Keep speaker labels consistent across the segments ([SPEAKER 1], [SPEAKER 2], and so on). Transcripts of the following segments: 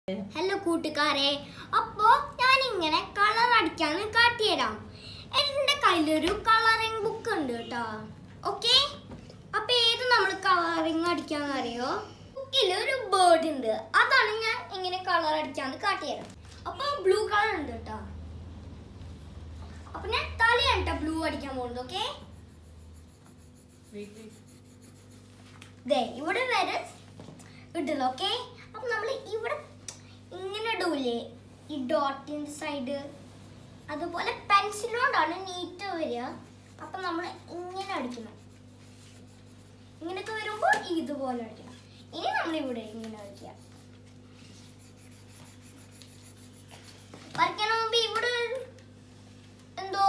[SPEAKER 1] Hello കൂട്ടുകാരെ അപ്പോ ഞാൻ ഇങ്ങനെ കളർ അടിക്കാന്ന് കാട്ടിത്തരാം എന്റെ കയ്യിലൊരു കളറിംഗ് ബുക്ക് ഉണ്ട് കേട്ടോ ഓക്കെ അപ്പൊ ഏത് നമ്മൾ കളറിംഗ് അടിക്കാന്ന് അറിയോ ബുക്കിൽ ഒരു ബേർഡ് ഉണ്ട് അതാണ് ഞാൻ ഇങ്ങനെ കളർ അടിക്കാന്ന് കാട്ടിത്തരാം അപ്പൊ ബ്ലൂ കളർ ഉണ്ട് കേട്ടോ അപ്പൊ ഞാൻ തലയാണ് കേട്ടോ ബ്ലൂ അടിക്കാൻ പോകുന്നത് ഓക്കെ ദേ ഇവിടെ വരെ ഇടില്ല ഓക്കെ അപ്പൊ നമ്മൾ ഇവിടെ ഇങ്ങനെ ഇടൂലേ ഈ ഡോട്ടിന്റെ സൈഡ് അതുപോലെ പെൻസിലോണ്ടാണ് നീറ്റ് വരിക അപ്പൊ നമ്മൾ ഇങ്ങനെ അടിക്കണം ഇങ്ങനെയൊക്കെ വരുമ്പോൾ ഇതുപോലെ അടിക്കണം ഇനി നമ്മൾ ഇവിടെ ഇങ്ങനെ അടിക്കുക വരയ്ക്കണ മുമ്പ് ഇവിടെ ഒരു എന്തോ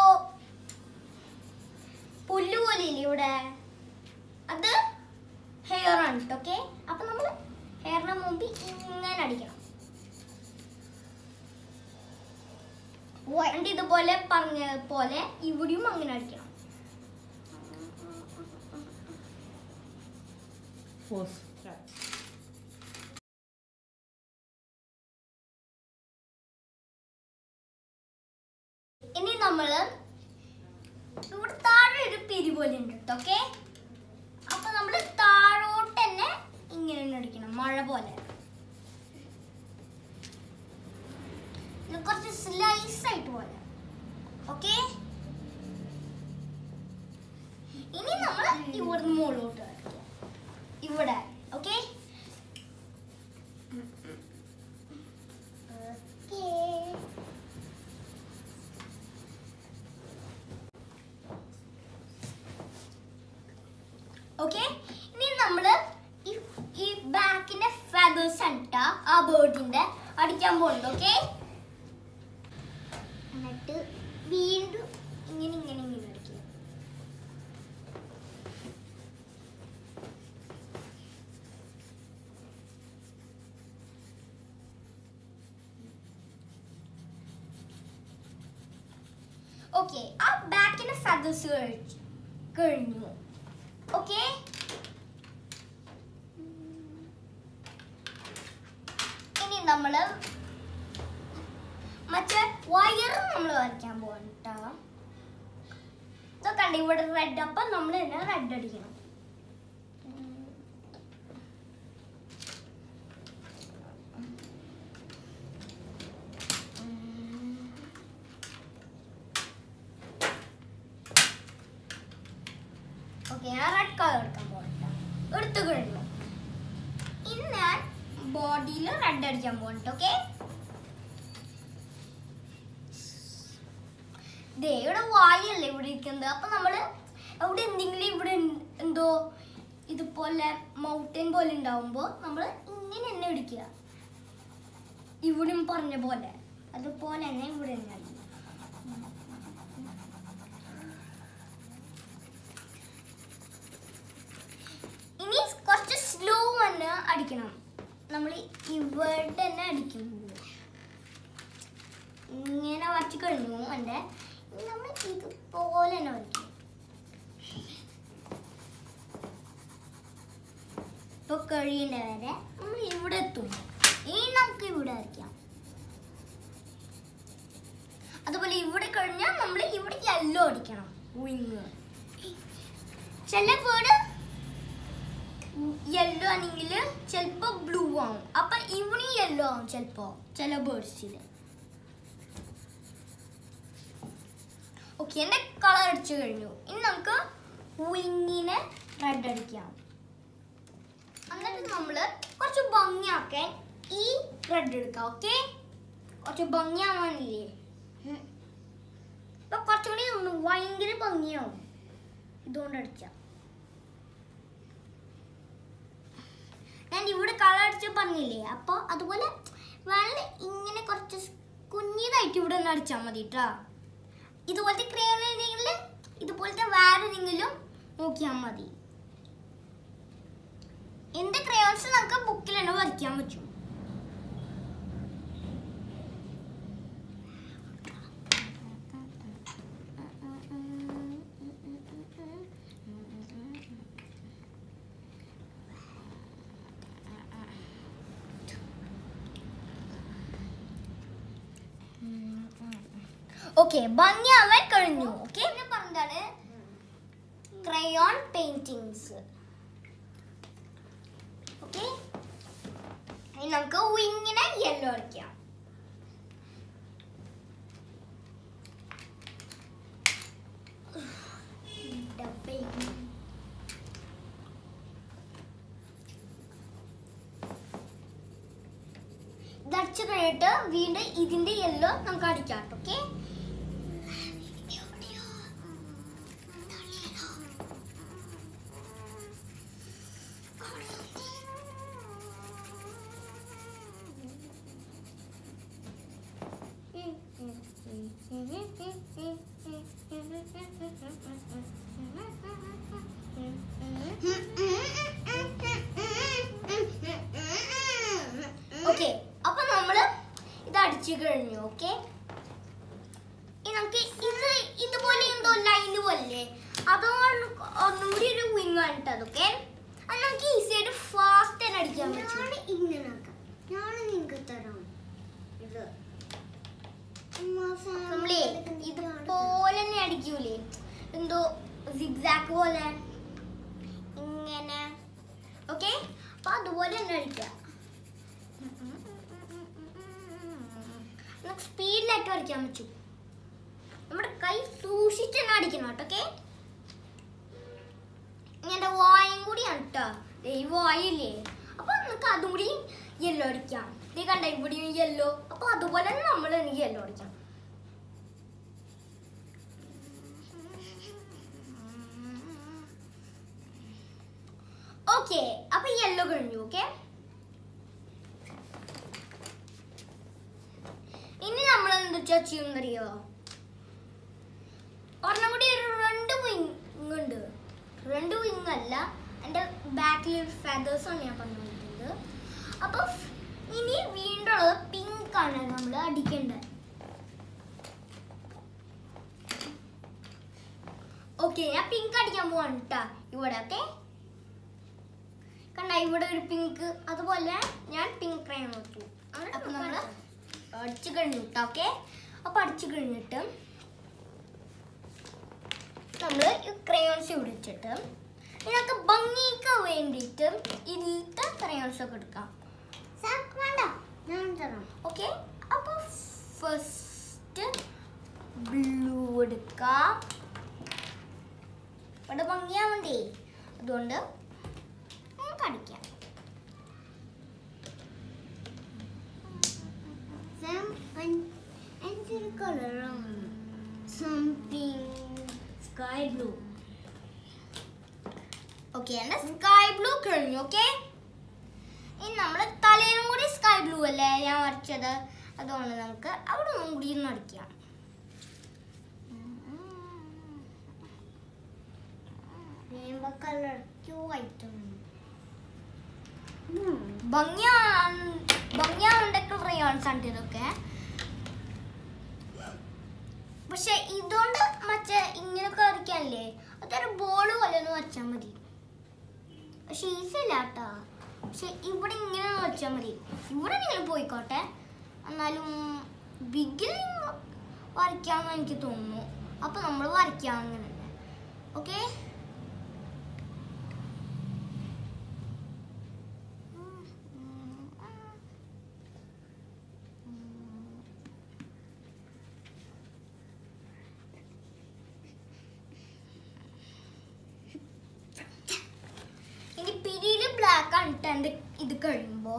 [SPEAKER 1] പുല്ല് പോലെ ഇല്ലേ ഇവിടെ അത് ഹെയർ ആണ് കേട്ടോ ഓക്കെ അപ്പൊ നമ്മൾ ഹെയറിന് മുമ്പ് ഇങ്ങനെ അടിക്കണം എന്നിട്ട് ഇതുപോലെ പറഞ്ഞ പോലെ ഇവിടെയും അങ്ങനെ അടിക്കണം
[SPEAKER 2] Pause. Try.
[SPEAKER 1] ഇനി നമ്മള് ഇവിടെ താഴെ ഒരു പിരി പോലെ ഉണ്ട് കേട്ടോ ഓക്കെ അപ്പൊ നമ്മള് താഴോട്ട് തന്നെ ഇങ്ങനെ തന്നെ അടിക്കണം മഴ പോലെ ഇത് കുറച്ച് സ്ലൈസ് ആയിട്ട് പോലെ ഓക്കെ ഇനി നമ്മൾ ഇവിടുന്ന് മുകളിലോട്ട് അടിക്കുക ഇവിടെ ഓക്കെ ഓക്കേ ഓക്കെ ഇനി നമ്മള് ഈ ഈ ബാക്കിന്റെ ഫെദേഴ്സ് അട്ട ആ ബേർഡിന്റെ അടിക്കാൻ പോകുന്നുണ്ട് ഓക്കെ എന്നിട്ട് വീണ്ടും ഇങ്ങനെ ഇങ്ങനെ ഇങ്ങനെ അടിക്കുക ഓക്കെ ആ ബാക്കിന്റെ ഫെദേഴ്സ് കഴിഞ്ഞു ഓക്കെ ഇനി നമ്മള് മറ്റേ വയർ നമ്മൾ വരയ്ക്കാൻ പോകട്ടോ ഇതൊക്കെ ഉണ്ട് ഇവിടെ റെഡ് അപ്പൊ നമ്മൾ തന്നെ റെഡ് അടിക്കണം ഓക്കെ ഞാൻ റെഡ് കളർ എടുക്കാൻ പോകട്ടോ എടുത്തു കഴിഞ്ഞു ഇനി ഞാൻ ബോഡിയിൽ റെഡ് അടിക്കാൻ പോകട്ടോ ഓക്കെ ദേ ഇവിടെ വായല്ലേ ഇവിടെ ഇരിക്കുന്നത് അപ്പൊ നമ്മള് അവിടെ എന്തെങ്കിലും ഇവിടെ ഉൺ- എന്തോ ഇതുപോലെ മൗണ്ടൻ പോലെ ഉണ്ടാവുമ്പോ നമ്മൾ ഇങ്ങനെ തന്നെ അടിക്കുക ഇവിടെയും പറഞ്ഞ പോലെ അതുപോലെ തന്നെ ഇവിടെ തന്നെ അടിക്കുക ഇനി കുറച്ച് സ്ലോ തന്നെ അടിക്കണം നമ്മൾ ഇവിടെ തന്നെ അടിക്കുന്നത് ഇങ്ങനെ വരച്ച് കഴിഞ്ഞു എൻ്റെ നമ്മൾ ഇതുപോലെ തന്നെ വരയ്ക്കും ഇപ്പൊ കഴിയുന്ന വരെ നമ്മൾ ഇവിടെ എത്തും ഇനി നമുക്ക് ഇവിടെ വരയ്ക്കാം അതുപോലെ ഇവിടെ കഴിഞ്ഞാൽ നമ്മൾ ഇവിടെ യെല്ലോ അടിക്കണം വിങ് ചില പേട് യെല്ലോ ആണെങ്കിൽ ചിലപ്പോ ബ്ലൂ ആവും അപ്പൊ ഇവിടെ യെല്ലോ ആവും ചിലപ്പോ ചില ബേർഡ്സില് ഓക്കെ എന്റെ കളർ അടിച്ചു കഴിഞ്ഞു ഇനി നമുക്ക് വിങ്ങിനെ റെഡ് അടിക്കാം എന്നിട്ട് നമ്മള് കുറച്ച് ഭംഗിയാക്കാൻ ഈ റെഡ് എടുക്കാം ഓക്കെ കുറച്ച് ഭംഗിയാവാനില്ലേ ഉം. ഇപ്പൊ കുറച്ചും കൂടി ഒന്ന് ഭയങ്കര ഭംഗിയാവും ഇതുകൊണ്ട് അടിച്ചാ ഞാൻ ഇവിടെ കളർ അടിച്ച് പറഞ്ഞില്ലേ അപ്പോൾ അതുപോലെ വെള്ളം ഇങ്ങനെ കുറച്ച് സ് കുഞ്ഞിതായിട്ട് ഇവിടെ ഒന്ന് അടിച്ചാൽ മതി കേട്ടോ ഇതുപോലത്തെ ക്രയോൺ ഏതെങ്കിലും ഇതുപോലത്തെ വേറെ ഏതെങ്കിലും നോക്കിയാൽ മതി എന്ത് ക്രയോൺസ് നമുക്ക് ബുക്കിൽ തന്നെ വരയ്ക്കാൻ പറ്റും ഓക്കെ ഭംഗിയാവാൻ കഴിഞ്ഞു ഓക്കെ പറഞ്ഞതാണ് ക്രയോൺ പെയിന്റിങ്സ് ഓക്കെ ഇനി നമുക്ക് വിങ്ങിനെ യെല്ലോ അടിക്കാം ഇതടിച്ചു കഴിഞ്ഞിട്ട് വീണ്ടും ഇതിന്റെ യെല്ലോ നമുക്ക് അടിക്കാം ഓക്കെ ഓക്കെ അപ്പൊ നമ്മള് ഇത് അടിച്ചു കഴിഞ്ഞു ഓക്കെ നമുക്ക് ഇത് ഇതുപോലെ എന്തോ ലൈന് പോലെ അതുകൊണ്ട് ഒന്നും കൂടി ഒരു വിങ് ആണ് ഓക്കെ അത് നമുക്ക് ഈസി ആയിട്ട് ഫാസ്റ്റ് തന്നെ അടിക്കാൻ പറ്റും
[SPEAKER 2] ഇങ്ങനെ ഞാൻ നിങ്ങൾക്ക് തരാം ഇത്
[SPEAKER 1] നമ്മളേ ഇതുപോലെ തന്നെ അടിക്കൂലേ എന്തോ സിഗ്സാക്ക് പോലെ ഇങ്ങനെ ഓക്കെ അപ്പൊ അതുപോലെ തന്നെ അടിക്കാം നമുക്ക് സ്പീഡിലായിട്ട് വരയ്ക്കാൻ പറ്റും നമ്മുടെ കൈ സൂക്ഷിച്ച് തന്നെ അടിക്കണം കേട്ടോ ഓക്കെ ഇങ്ങനെ വായും കൂടിയാണ് കേട്ടോ ഈ വായില്ലേ അപ്പൊ നമുക്ക് അതും കൂടി യെല്ലോ അടിക്കാം ഇത് കണ്ട ഇവിടെയും യെല്ലോ അപ്പൊ അതുപോലെ തന്നെ നമ്മൾ എനിക്ക് യെല്ലോ അടിക്കാം ഓക്കെ അപ്പൊ യെല്ലോ കഴിഞ്ഞു ഓക്കെ ഇനി നമ്മൾ എന്താ ചെയ്യുന്നറിയോ ഒരെണ്ണം കൂടി ഒരു രണ്ട് വിങ് ഉണ്ട് രണ്ട് വിങ് അല്ല എൻ്റെ ബാക്കിൽ ഫെതേഴ്സ് ആണ് ഞാൻ പറഞ്ഞിട്ടുണ്ട് അപ്പൊ ഫ്- ഇനി വീണ്ടും ഉള്ളത് പിങ്ക് ആണ് നമ്മൾ അടിക്കേണ്ടത് ഓക്കെ ഞാൻ പിങ്ക് അടിക്കാൻ പോവാണ് കേട്ടാ ഇവിടെ ഓക്കെ കണ്ട ഇവിടെ ഒരു പിങ്ക് അതുപോലെ ഞാൻ പിങ്ക് ക്രയോൺ നോക്കി അപ്പൊ നമ്മള് അടിച്ചു കഴിഞ്ഞു കേട്ടോ ഓക്കെ അപ്പൊ അടിച്ചു കഴിഞ്ഞിട്ട് നമ്മള് ക്രയോൺസ് ഇവിടെ വെച്ചിട്ട് ഇതിനൊക്കെ ഭംഗിക്ക് വേണ്ടിയിട്ട് ഇതിലത്തെ ക്രയോൺസ് ഒക്കെ എടുക്കാം
[SPEAKER 2] വേണ്ട ഞാൻ തരാം
[SPEAKER 1] ഓക്കെ അപ്പൊ ഫസ്റ്റ് ബ്ലൂ എടുക്കാം ഇവിടെ ഭംഗിയാവണ്ടേ അതുകൊണ്ട് നമുക്ക് അടിക്കാം
[SPEAKER 2] സാം എൻ്റെ ഒരു കളറാണ് സംതിങ് സ്കൈ ബ്ലൂ
[SPEAKER 1] ഓക്കെ എന്റെ സ്കൈ ബ്ലൂ കഴിഞ്ഞു ഓക്കെ ഇനി നമ്മൾ തലയിലും കൂടി സ്കൈ ബ്ലൂ അല്ലേ ഞാൻ വരച്ചത് അതുകൊണ്ട് നമുക്ക് അവിടെ ഒന്നും കൂടി ഒന്ന് അടിക്കാം
[SPEAKER 2] റെയിൻബോ കളർ ക്യൂ ഐറ്റം
[SPEAKER 1] ഭംഗിയാണ് ഭംഗിയാവുണ്ടൊക്കെ ക്രയോൺസ് ആണ് ഇതൊക്കെ പക്ഷെ ഇതുകൊണ്ട് മറ്റേ ഇങ്ങനൊക്കെ വരയ്ക്കാനല്ലേ അതൊരു ബോൾ പോലെ ഒന്ന് വരച്ചാൽ മതി പക്ഷെ ഈസി അല്ല കേട്ടാ പക്ഷെ ഇവിടെ ഇങ്ങനെ ഒന്ന് വരച്ചാൽ മതി ഇവിടെ നിങ്ങൾ പോയിക്കോട്ടെ എന്നാലും ബിഗിൽ വരയ്ക്കാമെന്ന് എനിക്ക് തോന്നുന്നു അപ്പൊ നമ്മൾ വരയ്ക്കാം അങ്ങനെ ഓക്കെ ഇനി പിരിയില് ബ്ലാക്ക് ആണ് ട്ടോ എന്റെ ഇത് കഴിയുമ്പോ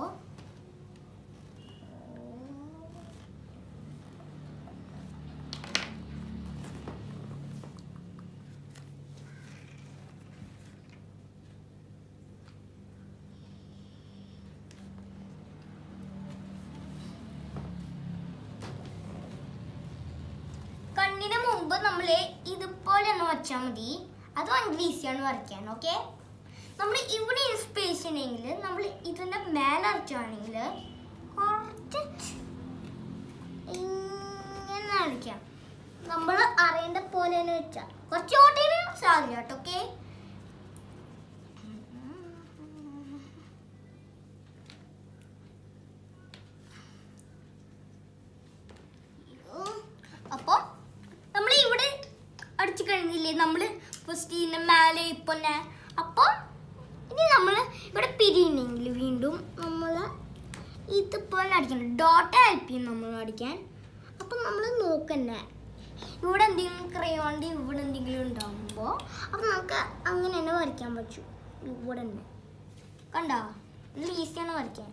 [SPEAKER 1] കണ്ണിന് മുമ്പ് നമ്മൾ ഇതുപോലെ ഒന്ന് വച്ചാൽ മതി അത് ഭയങ്കര ഈസിയാണ് വരയ്ക്കാൻ ഓക്കെ നമ്മൾ ഇവിടെ സ്പേസ് ഉണ്ടെങ്കിൽ നമ്മൾ ഇതിന്റെ മേലെ വരച്ചാണെങ്കിൽ കുറച്ച് ഇങ്ങനെ അടിക്കാം നമ്മൾ അറിയേണ്ട പോലെ തന്നെ വെച്ചാൽ കുറച്ച് ഓട്ടയിൽ സാധ്യത കേട്ടോ ഓക്കെ അപ്പോൾ കണ്ടില്ലേ നമ്മൾ ഫസ്റ്റ് ഇതിന്റെ മേലെ ഇപ്പൊ അപ്പോൾ ഇനി നമ്മൾ ഇവിടെ പിരിയുന്നെങ്കിൽ വീണ്ടും നമ്മൾ ഇതിപ്പോൾ അടിക്കണം ഡോട്ട് ഹെൽപ്പ് ചെയ്യും നമ്മൾ അടിക്കാൻ അപ്പം നമ്മൾ നോക്കന്നെ ഇവിടെ എന്തെങ്കിലും ക്രയോണ്ട് ഇവിടെ എന്തെങ്കിലും ഉണ്ടാകുമ്പോൾ അപ്പം നമുക്ക് അങ്ങനെ തന്നെ വരയ്ക്കാൻ പറ്റും ഇവിടെ തന്നെ കണ്ടോ ഇത് ഈസിയാണ് വരയ്ക്കാൻ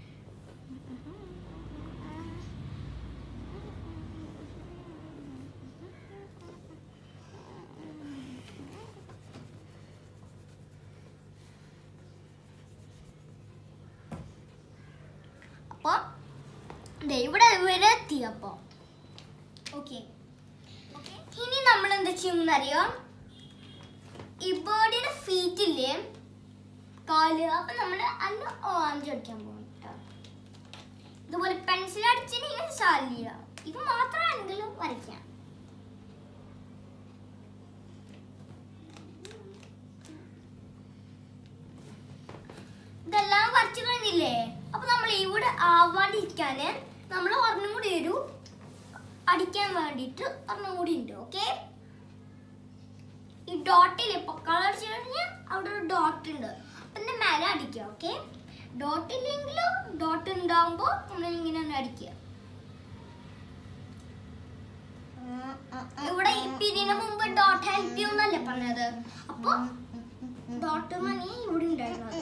[SPEAKER 1] അപ്പോൾ ദേ ഇവിടെ വരെ എത്തി അപ്പോൾ ഓക്കെ ഇനി നമ്മൾ എന്താ ചെയ്യുമെന്നറിയോ ഈ ബേർഡിന്റെ ഫീറ്റ് ഇല്ലേ കാല് അപ്പൊ നമ്മൾ അന്ന് ഓറഞ്ച് അടിക്കാൻ പോകും ട്ടോ. ഇതുപോലെ പെൻസിൽ അടിച്ചിട്ടുണ്ടെങ്കിൽ സാലിയ ഇത് മാത്രമാണെങ്കിലും വരയ്ക്കാം ഇതെല്ലാം വരച്ചു കഴിഞ്ഞില്ലേ അപ്പൊ നമ്മൾ ഇവിടെ ആവാണ്ടിരിക്കാന് നമ്മൾ ഒരെണ്ണം കൂടി ഒരു അടിക്കാൻ വേണ്ടിയിട്ട് ഒരെണ്ണം കൂടി ഉണ്ട് ഓക്കെ ഈ ഡോട്ടിൽ ഇപ്പൊ കളർ അടിച്ചു കഴിഞ്ഞാൽ അവിടെ ഒരു ഡോട്ട് ഉണ്ട് പിന്നെ മേലെ അടിക്കുക ഓക്കെ ഡോട്ട് ഇല്ലെങ്കിലും ഡോട്ട് ഉണ്ടാവുമ്പോൾ നമ്മൾ ഇങ്ങനെ ഒന്ന് അടിക്കുക ഇവിടെ ഈ പിരിന് മുമ്പ് ഡോട്ട് ഹെൽപ്പ് ചെയ്യുന്നല്ലേ പറഞ്ഞത് അപ്പൊ ഡോട്ട് മണി ഇവിടെ ഉണ്ടായിരുന്നത്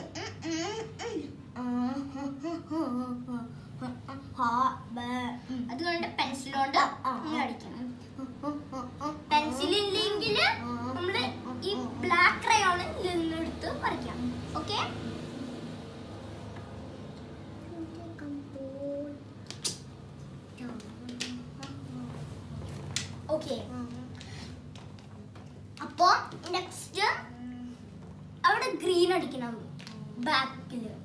[SPEAKER 1] അതുകൊണ്ട് പെൻസിലോണ്ട് ഇങ്ങനെ അടിക്കണം പെൻസിൽ ഇല്ലെങ്കിൽ നമ്മള് ഈ ബ്ലാക്ക് ക്രയോണ് നിന്നെടുത്ത് വരയ്ക്കാം ഓക്കെ ഓക്കെ അപ്പോ നെക്സ്റ്റ് അവിടെ ഗ്രീൻ അടിക്കണം ബാക്കില്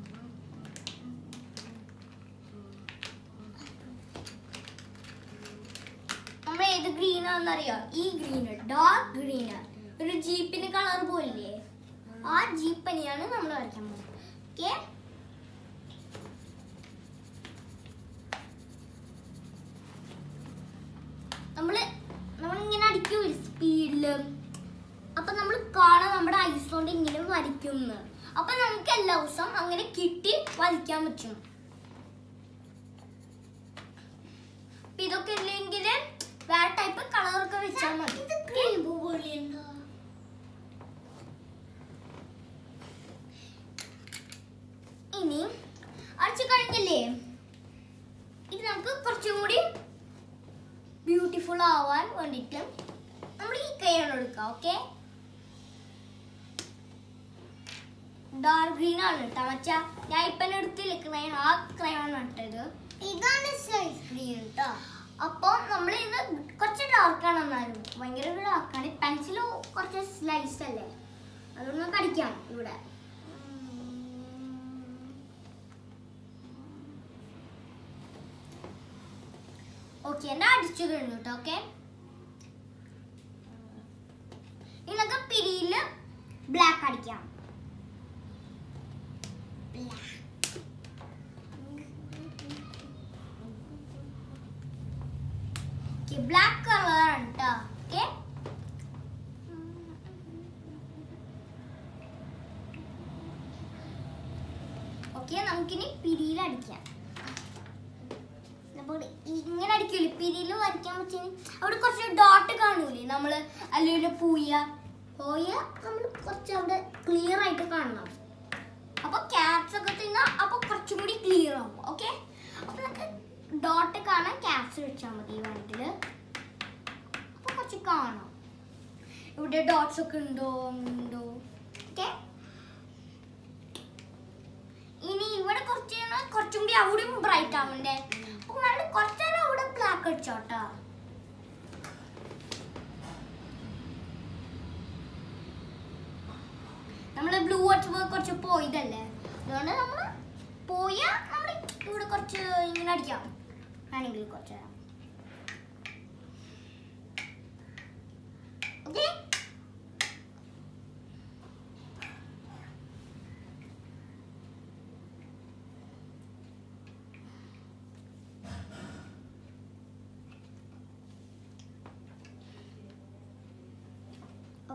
[SPEAKER 1] നമ്മൾ ഏത് ഗ്രീൻ ആണെന്നറിയോ ഈ ഗ്രീൻ ഡാർക്ക് ഗ്രീൻ ഒരു ജീപ്പിന് കളർ പോലില്ലേ ആ ജീപ്പനെയാണ് നമ്മൾ വരയ്ക്കാൻ പോകുന്നത് ഓക്കെ നമ്മള് നമ്മളിങ്ങനെ അടിക്കും സ്പീഡില് അപ്പൊ നമ്മൾ കാണാൻ നമ്മുടെ ഐസ് കൊണ്ട് ഇങ്ങനെ വരയ്ക്കുന്നു അപ്പൊ നമുക്ക് എല്ലാ ദിവസവും അങ്ങനെ കിട്ടി വരയ്ക്കാൻ പറ്റും അപ്പൊ ഇതൊക്കെ ഇല്ലെങ്കിൽ വേറെ ടൈപ്പ് കളറൊക്കെ വെച്ചാൽ മതി ഇനി അടിച്ചു കഴിഞ്ഞില്ലേ ഇത് നമുക്ക് കുറച്ചും കൂടി ബ്യൂട്ടിഫുൾ ആവാൻ വേണ്ടിയിട്ട് നമ്മൾ ഈ ക്രയോൺ എടുക്കാം ഓക്കെ ഡാർക്ക് ഗ്രീൻ ആണ് കേട്ടോ മച്ചാ ഞാൻ ഇപ്പം എടുത്തില്ല ക്രയോൺ ആ ക്രയോൺ ഇട്ടത്
[SPEAKER 2] ഇതാണ് സൈസ് ഗ്രീൻ കേട്ടോ
[SPEAKER 1] അപ്പോൾ നമ്മൾ ഇത് കുറച്ച് ഡാർക്കാണ് എന്നാലും ഭയങ്കര ഡാർക്കാണ് പെൻസിൽ കുറച്ച് സ്ലൈസ് അല്ലേ അതുകൊണ്ട് നമുക്ക് അടിക്കാം ഇവിടെ ഓക്കെ എൻ്റെ അടിച്ചു കഴിഞ്ഞു കേട്ടോ ഓക്കെ ഇന്നൊക്കെ പിരിയില് ബ്ലാക്ക് അടിക്കാം ബ്ലാക്ക് കളറാണ് കേട്ടോ ഓക്കെ ഓക്കെ നമുക്കിനി പിരിയിൽ അടിക്കാം അപ്പോൾ ഇങ്ങനെ അടിക്കൂലേ പിരിയിൽ വരയ്ക്കാൻ പറ്റിയ അവിടെ കുറച്ച് ഡോട്ട് കാണൂലേ നമ്മൾ അല്ലെങ്കിൽ പൂയ പോയ നമ്മൾ കുറച്ച് അവിടെ ക്ലിയർ ആയിട്ട് കാണണം അപ്പൊ ക്യാപ്സ് ഒക്കെ തിന്നാ അപ്പൊ കുറച്ചും കൂടി ക്ലിയർ ആവും ഓക്കെ അപ്പൊ നമുക്ക് ഡോട്ട് കാണാൻ ക്യാപ്സ് വെച്ചാൽ മതി ഈ വണ്ടിയില് അപ്പൊ കുറച്ച് കാണാം ഇവിടെ ഡോട്ട്സ് ഒക്കെ ഉണ്ടോ ഉണ്ടോ ഓക്കെ ഇനി ഇവിടെ കുറച്ച് കഴിഞ്ഞാൽ കുറച്ചും കൂടി അവിടെയും ബ്രൈറ്റ് ആവണ്ടേ അപ്പൊ നമ്മൾ കുറച്ചേരം അവിടെ ബ്ലാക്ക് അടിച്ചോട്ടാ നമ്മൾ ബ്ലൂ അടിച്ചപ്പോൾ കുറച്ച് പോയതല്ലേ അതുകൊണ്ട് നമ്മൾ പോയ നമ്മൾ ഇവിടെ കുറച്ച് ഇങ്ങനെ അടിക്കാം ആണെങ്കിൽ കുറച്ച് നേരം ഓക്കെ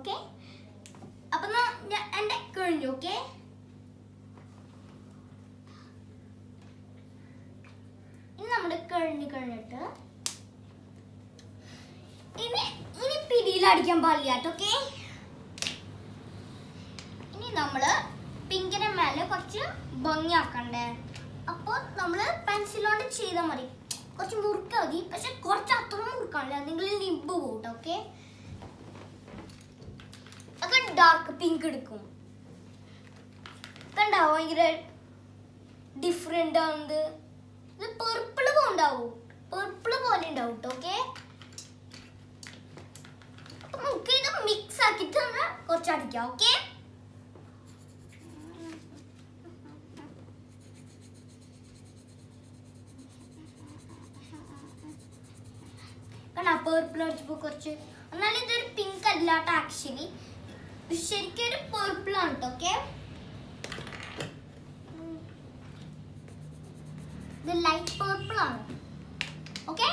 [SPEAKER 1] ഓക്കെ അപ്പൊ ന- ഞാൻ- എന്റെ കഴിഞ്ഞു ഓക്കെ ഇനി നമ്മുടെ കഴിഞ്ഞു കഴിഞ്ഞിട്ട് ഇനി ഇനി പിടിയിലടിക്കാൻ പാടില്ല ഓക്കെ ഇനി നമ്മള് പിങ്കിന്റെ മേലെ കുറച്ച് ഭംഗിയാക്കണ്ടേ അപ്പോൾ നമ്മള് പെൻസിൽ കൊണ്ട് ചെയ്താൽ മതി കുറച്ച് മുറുക്ക മതി പക്ഷെ കുറച്ച് അത്ര മുറുക്കാണില്ല നിങ്ങൾ നിബ് പോട്ടെ ഓക്കെ ഒക്കെ ഡാർക്ക് പിങ്ക് എടുക്കും കണ്ടോ ഭയങ്കര ഡിഫറെന്റ് ആവുന്നത് ഇത് പെർപ്പിള് പോണ്ടാവും പെർപ്പിള് പോലെ ഉണ്ടാവും ഓക്കെ അപ്പൊ നമുക്ക് ഇത് മിക്സ് ആക്കിയിട്ട് നമ്മൾ കുറച്ച് അടിക്കാം ഓക്കെ കാരണം പേർപ്പിൾ അടിച്ചപ്പോൾ കുറച്ച് എന്നാൽ ഇതൊരു പിങ്ക് അല്ലാട്ടോ ആക്ച്വലി ശരിക്കും ഒരു പേർപ്പിൾ ആണ് കേട്ടോ ഓക്കെ ഇത് ലൈറ്റ് പേർപ്പിൾ ആണ് ഓക്കെ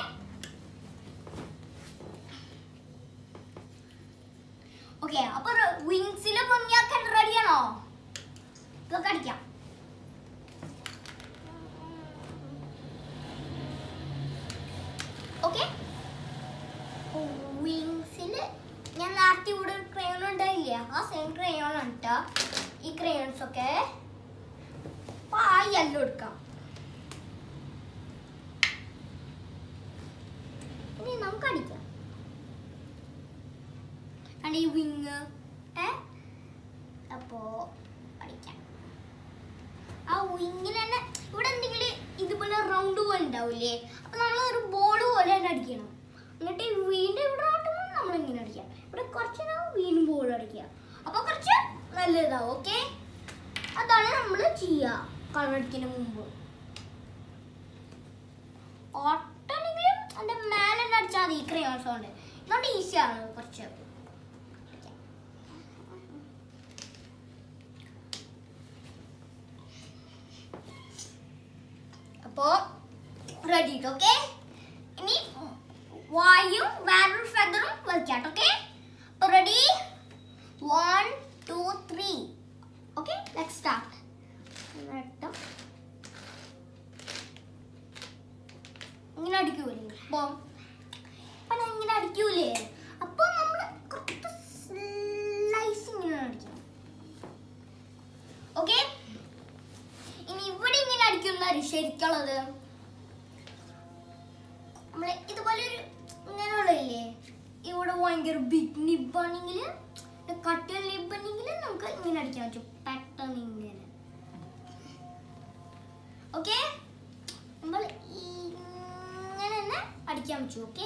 [SPEAKER 1] ഓക്കെ അപ്പൊ വിങ്സിൽ ഭംഗിയാക്കാൻ റെഡിയാണോ ഇതൊക്കെ അടിക്കാം ഓക്കെ വിങ്സിൽ ഞാൻ നേരത്തെ ഇവിടെ ഒരു ക്രയോൺ ഉണ്ടായില്ലേ ആ സെയിം ക്രയോൺ ആണ് ട്ടോ ഈ ക്രയോൺസ് ഒക്കെ അപ്പൊ ആ യെല്ലോ എടുക്കാം ഇനി നമുക്ക് അടിക്കാം കണ്ട ഈ വിങ് ഏ അപ്പോ അടിക്കാം ആ വിങ്ങിൽ തന്നെ ഇവിടെ എന്തെങ്കിലും ഇതുപോലെ റൗണ്ട് പോലെ ഉണ്ടാവില്ലേ അപ്പൊ നമ്മൾ ഒരു ബോൾ പോലെ തന്നെ അടിക്കണം എന്നിട്ട് ഈ വീണ്ടും ഇവിടെ ആട്ടുമ്പോൾ നമ്മൾ ഇങ്ങനെ അടിക്കാം ഇവിടെ കുറച്ച് നാൾ വീണ്ടും ബോൾ അടിക്കുക അപ്പൊ കുറച്ച് നല്ലതാവും ഓക്കെ അതാണ് നമ്മൾ ചെയ്യുക കളർ അടിക്കുന്നതിന് മുമ്പ് ഓട്ടോണെങ്കിലും അതിന്റെ മേലെ തന്നെ അടിച്ചാൽ മതി ഈ ക്രയോൺസ് കൊണ്ട് ഇതുകൊണ്ട് ഈസിയാണ് കുറച്ച് അപ്പോ റെഡി ഓക്കെ ഇനി വായും വേറൊരു ഫെദറും വയ്ക്കാം ഓക്കെ അപ്പൊ ready one two three okay let start ഇങ്ങനെ അടിക്കൂലേ അപ്പൊ അപ്പൊ ഞാൻ ഇങ്ങനെ അടിക്കൂലേ അപ്പൊ നമ്മള് കുറച്ച് സ്ലൈസ് ഇങ്ങനെ അടിക്കണം ഓക്കെ ഇനി ഇവിടെ ഇങ്ങനെ അടിക്കുന്ന ശരിക്കുള്ളത് നമ്മള് ഇതുപോലെ ഒരു ഇങ്ങനെയുള്ളതില്ലേ ഇവിടെ ഭയങ്കര ബിഗ് നിബാണെങ്കിൽ കട്ടിയുള്ള നിബാണെങ്കിൽ നമുക്ക് ഇങ്ങനെ അടിക്കാൻ പറ്റും പെട്ടെന്ന് ഇങ്ങനെ ഓക്കെ നമ്മൾ ഇങ്ങനെ തന്നെ അടിക്കാൻ പറ്റും ഓക്കെ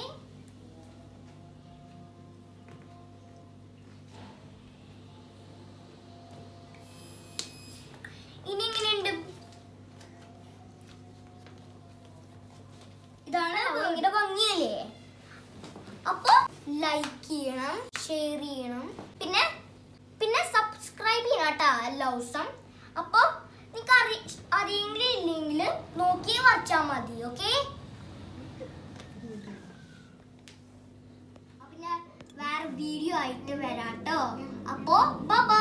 [SPEAKER 1] ഇനി ഇങ്ങനെയുണ്ട് ഇതാണ് ഭയങ്കര ഭംഗിയല്ലേ അപ്പൊ ലൈക്ക് ചെയ്യണം ഷെയർ ചെയ്യണം പിന്നെ പിന്നെ സബ്സ്ക്രൈബ് ചെയ്യണം കേട്ടോ എല്ലാ ദിവസം അപ്പൊ നിങ്ങൾക്ക് അറി അറിയെങ്കിലും ഇല്ലെങ്കിൽ നോക്കി വരച്ചാൽ മതി ഓക്കെ പിന്നെ വേറെ വീഡിയോ ആയിട്ട് വരാട്ടോ അപ്പോ ബൈ